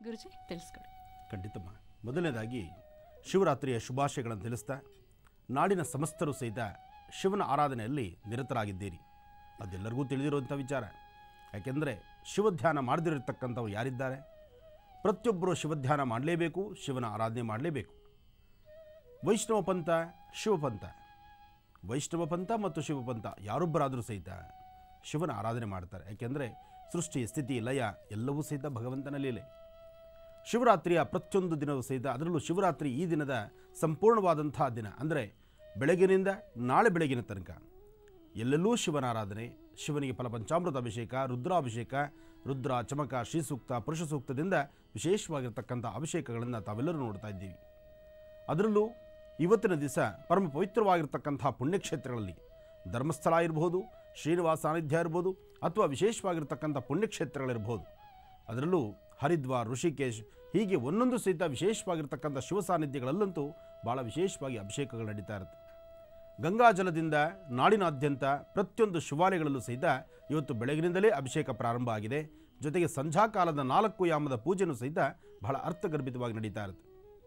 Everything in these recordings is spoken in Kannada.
ಗುರುಜಿ ತಿಳಿಸ್ಕೊಡಿ ಖಂಡಿತಮ್ಮ ಮೊದಲನೇದಾಗಿ ಶಿವರಾತ್ರಿಯ ಶುಭಾಶಯಗಳನ್ನು ತಿಳಿಸ್ತಾ ನಾಡಿನ ಸಮಸ್ತರು ಸಹಿತ ಶಿವನ ಆರಾಧನೆಯಲ್ಲಿ ನಿರತರಾಗಿದ್ದೀರಿ ಅದೆಲ್ಲರಿಗೂ ತಿಳಿದಿರುವಂಥ ವಿಚಾರ ಯಾಕೆಂದರೆ ಶಿವಧ್ಯಾನ ಮಾಡದಿರತಕ್ಕಂಥವ್ರು ಯಾರಿದ್ದಾರೆ ಪ್ರತಿಯೊಬ್ಬರು ಶಿವಧ್ಯಾನ ಮಾಡಲೇಬೇಕು ಶಿವನ ಆರಾಧನೆ ಮಾಡಲೇಬೇಕು ವೈಷ್ಣವ ಪಂಥ ಶಿವಪಂಥ ವೈಷ್ಣವ ಪಂಥ ಮತ್ತು ಶಿವಪಂಥ ಯಾರೊಬ್ಬರಾದರೂ ಸಹಿತ ಶಿವನ ಆರಾಧನೆ ಮಾಡ್ತಾರೆ ಯಾಕೆಂದರೆ ಸೃಷ್ಟಿ ಸ್ಥಿತಿ ಲಯ ಎಲ್ಲವೂ ಸಹಿತ ಭಗವಂತನ ಲೀಲೆ ಶಿವರಾತ್ರಿಯ ಪ್ರತಿಯೊಂದು ದಿನವೂ ಸಹಿತ ಅದರಲ್ಲೂ ಶಿವರಾತ್ರಿ ಈ ದಿನದ ಸಂಪೂರ್ಣವಾದಂಥ ದಿನ ಅಂದರೆ ಬೆಳಗಿನಿಂದ ನಾಳೆ ಬೆಳಗಿನ ತನಕ ಎಲ್ಲೆಲ್ಲೂ ಶಿವನ ಆರಾಧನೆ ಶಿವನಿಗೆ ಫಲಪಂಚಾಮೃತ ಅಭಿಷೇಕ ರುದ್ರಾಭಿಷೇಕ ರುದ್ರ ಚಮಕ ಶ್ರೀಸೂಕ್ತ ಪುರುಷ ಸೂಕ್ತದಿಂದ ವಿಶೇಷವಾಗಿರ್ತಕ್ಕಂಥ ಅಭಿಷೇಕಗಳನ್ನು ತಾವೆಲ್ಲರೂ ನೋಡ್ತಾ ಇದ್ದೀವಿ ಅದರಲ್ಲೂ ಇವತ್ತಿನ ದಿವಸ ಪರಮ ಪವಿತ್ರವಾಗಿರ್ತಕ್ಕಂಥ ಪುಣ್ಯಕ್ಷೇತ್ರಗಳಲ್ಲಿ ಧರ್ಮಸ್ಥಳ ಇರಬಹುದು ಶ್ರೀನಿವಾಸ ಸಾನ್ನಿಧ್ಯ ಇರ್ಬೋದು ಅಥವಾ ವಿಶೇಷವಾಗಿರ್ತಕ್ಕಂಥ ಪುಣ್ಯಕ್ಷೇತ್ರಗಳಿರ್ಬೋದು ಅದರಲ್ಲೂ ಹರಿದ್ವಾರ್ ಋಷಿಕೇಶ್ ಹೀಗೆ ಒಂದೊಂದು ಸಹಿತ ವಿಶೇಷವಾಗಿರ್ತಕ್ಕಂಥ ಶಿವ ಸಾನ್ನಿಧ್ಯಗಳಲ್ಲಂತೂ ಭಾಳ ವಿಶೇಷವಾಗಿ ಅಭಿಷೇಕಗಳು ನಡೀತಾ ಇರುತ್ತೆ ಗಂಗಾಜಲದಿಂದ ನಾಡಿನಾದ್ಯಂತ ಪ್ರತಿಯೊಂದು ಶಿವಾಲಯಗಳಲ್ಲೂ ಸಹಿತ ಇವತ್ತು ಬೆಳಗಿನಿಂದಲೇ ಅಭಿಷೇಕ ಪ್ರಾರಂಭ ಆಗಿದೆ ಜೊತೆಗೆ ಸಂಧ್ಯಾಕಾಲದ ನಾಲ್ಕು ಯಾಮದ ಪೂಜೆನೂ ಸಹಿತ ಬಹಳ ಅರ್ಥಗರ್ಭಿತವಾಗಿ ನಡೀತಾ ಇರುತ್ತೆ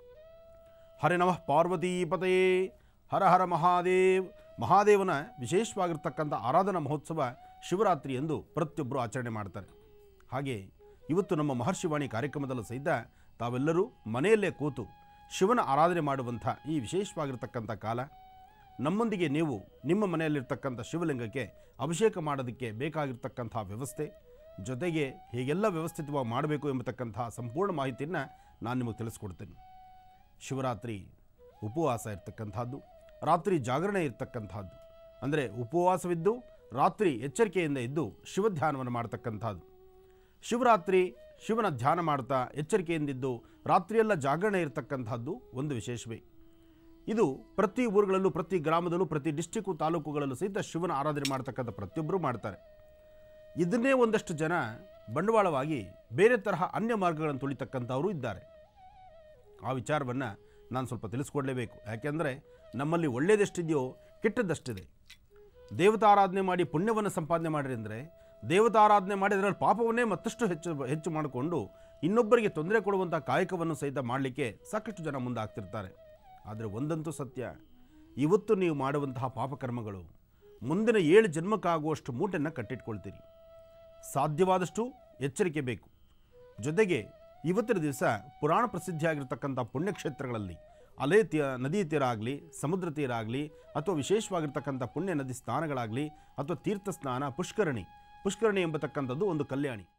ಹರೆ ನಮಃ ಪಾರ್ವತೀಪತಯೇ ಹರ ಹರ ಮಹಾದೇವ್ ಮಹಾದೇವನ ವಿಶೇಷವಾಗಿರ್ತಕ್ಕಂಥ ಆರಾಧನಾ ಮಹೋತ್ಸವ ಶಿವರಾತ್ರಿ ಎಂದು ಪ್ರತಿಯೊಬ್ಬರು ಆಚರಣೆ ಮಾಡ್ತಾರೆ ಹಾಗೆ ಇವತ್ತು ನಮ್ಮ ಮಹರ್ಷಿವಾಣಿ ಕಾರ್ಯಕ್ರಮದಲ್ಲೂ ಸಹಿತ ತಾವೆಲ್ಲರೂ ಮನೆಯಲ್ಲೇ ಕೂತು ಶಿವನ ಆರಾಧನೆ ಮಾಡುವಂಥ ಈ ವಿಶೇಷವಾಗಿರ್ತಕ್ಕಂಥ ಕಾಲ ನಮ್ಮೊಂದಿಗೆ ನೀವು ನಿಮ್ಮ ಮನೆಯಲ್ಲಿರ್ತಕ್ಕಂಥ ಶಿವಲಿಂಗಕ್ಕೆ ಅಭಿಷೇಕ ಮಾಡೋದಕ್ಕೆ ಬೇಕಾಗಿರ್ತಕ್ಕಂಥ ವ್ಯವಸ್ಥೆ ಜೊತೆಗೆ ಹೇಗೆಲ್ಲ ವ್ಯವಸ್ಥಿತವಾಗಿ ಮಾಡಬೇಕು ಎಂಬತಕ್ಕಂಥ ಸಂಪೂರ್ಣ ಮಾಹಿತಿಯನ್ನು ನಾನು ನಿಮಗೆ ತಿಳಿಸ್ಕೊಡ್ತೇನೆ ಶಿವರಾತ್ರಿ ಉಪವಾಸ ಇರ್ತಕ್ಕಂಥದ್ದು ರಾತ್ರಿ ಜಾಗರಣೆ ಇರ್ತಕ್ಕಂಥದ್ದು ಅಂದರೆ ಉಪವಾಸವಿದ್ದು ರಾತ್ರಿ ಎಚ್ಚರಿಕೆಯಿಂದ ಇದ್ದು ಶಿವಧ್ಯಾನವನ್ನು ಮಾಡ್ತಕ್ಕಂಥದ್ದು ಶಿವರಾತ್ರಿ ಶಿವನ ಧ್ಯಾನ ಮಾಡ್ತಾ ಎಚ್ಚರಿಕೆಯಿಂದಿದ್ದು ರಾತ್ರಿಯೆಲ್ಲ ಜಾಗರಣೆ ಇರತಕ್ಕಂಥದ್ದು ಒಂದು ವಿಶೇಷವೇ ಇದು ಪ್ರತಿ ಊರುಗಳಲ್ಲೂ ಪ್ರತಿ ಗ್ರಾಮದಲ್ಲೂ ಪ್ರತಿ ಡಿಸ್ಟಿಕ್ಕು ತಾಲೂಕುಗಳಲ್ಲೂ ಸಹಿತ ಶಿವನ ಆರಾಧನೆ ಮಾಡ್ತಕ್ಕಂಥ ಪ್ರತಿಯೊಬ್ಬರು ಮಾಡ್ತಾರೆ ಇದನ್ನೇ ಒಂದಷ್ಟು ಜನ ಬಂಡವಾಳವಾಗಿ ಬೇರೆ ತರಹ ಅನ್ಯ ಮಾರ್ಗಗಳನ್ನು ತುಳಿತಕ್ಕಂಥವರು ಇದ್ದಾರೆ ಆ ವಿಚಾರವನ್ನು ನಾನು ಸ್ವಲ್ಪ ತಿಳಿಸ್ಕೊಡ್ಲೇಬೇಕು ಯಾಕೆಂದರೆ ನಮ್ಮಲ್ಲಿ ಒಳ್ಳೆಯದೆಷ್ಟಿದೆಯೋ ಕೆಟ್ಟದ್ದಷ್ಟಿದೆ ದೇವತಾರಾಧನೆ ಮಾಡಿ ಪುಣ್ಯವನ್ನು ಸಂಪಾದನೆ ಮಾಡಿರಿ ಅಂದರೆ ದೇವತಾರಾಧನೆ ಮಾಡಿ ಅದರಲ್ಲಿ ಪಾಪವನ್ನೇ ಮತ್ತಷ್ಟು ಹೆಚ್ಚು ಹೆಚ್ಚು ಮಾಡಿಕೊಂಡು ಇನ್ನೊಬ್ಬರಿಗೆ ತೊಂದರೆ ಕೊಡುವಂಥ ಕಾಯಕವನ್ನು ಸಹಿತ ಮಾಡಲಿಕ್ಕೆ ಸಾಕಷ್ಟು ಜನ ಮುಂದಾಗ್ತಿರ್ತಾರೆ ಆದರೆ ಒಂದಂತೂ ಸತ್ಯ ಇವತ್ತು ನೀವು ಮಾಡುವಂತಹ ಪಾಪಕರ್ಮಗಳು ಮುಂದಿನ ಏಳು ಜನ್ಮಕ್ಕಾಗುವಷ್ಟು ಮೂಟನ್ನು ಕಟ್ಟಿಟ್ಕೊಳ್ತೀರಿ ಸಾಧ್ಯವಾದಷ್ಟು ಎಚ್ಚರಿಕೆ ಬೇಕು ಜೊತೆಗೆ ಇವತ್ತಿನ ದಿವಸ ಪುರಾಣ ಪ್ರಸಿದ್ಧಿಯಾಗಿರ್ತಕ್ಕಂಥ ಪುಣ್ಯಕ್ಷೇತ್ರಗಳಲ್ಲಿ ಅಲೆ ತೀರ ನದಿ ತೀರ ಆಗಲಿ ಸಮುದ್ರ ತೀರ ಆಗಲಿ ಅಥವಾ ವಿಶೇಷವಾಗಿರ್ತಕ್ಕಂಥ ಪುಣ್ಯ ನದಿ ಸ್ನಾನಗಳಾಗಲಿ ಅಥವಾ ತೀರ್ಥ ಸ್ನಾನ ಪುಷ್ಕರಣಿ ಪುಷ್ಕರಣಿ ಎಂಬತಕ್ಕಂಥದ್ದು ಒಂದು ಕಲ್ಯಾಣಿ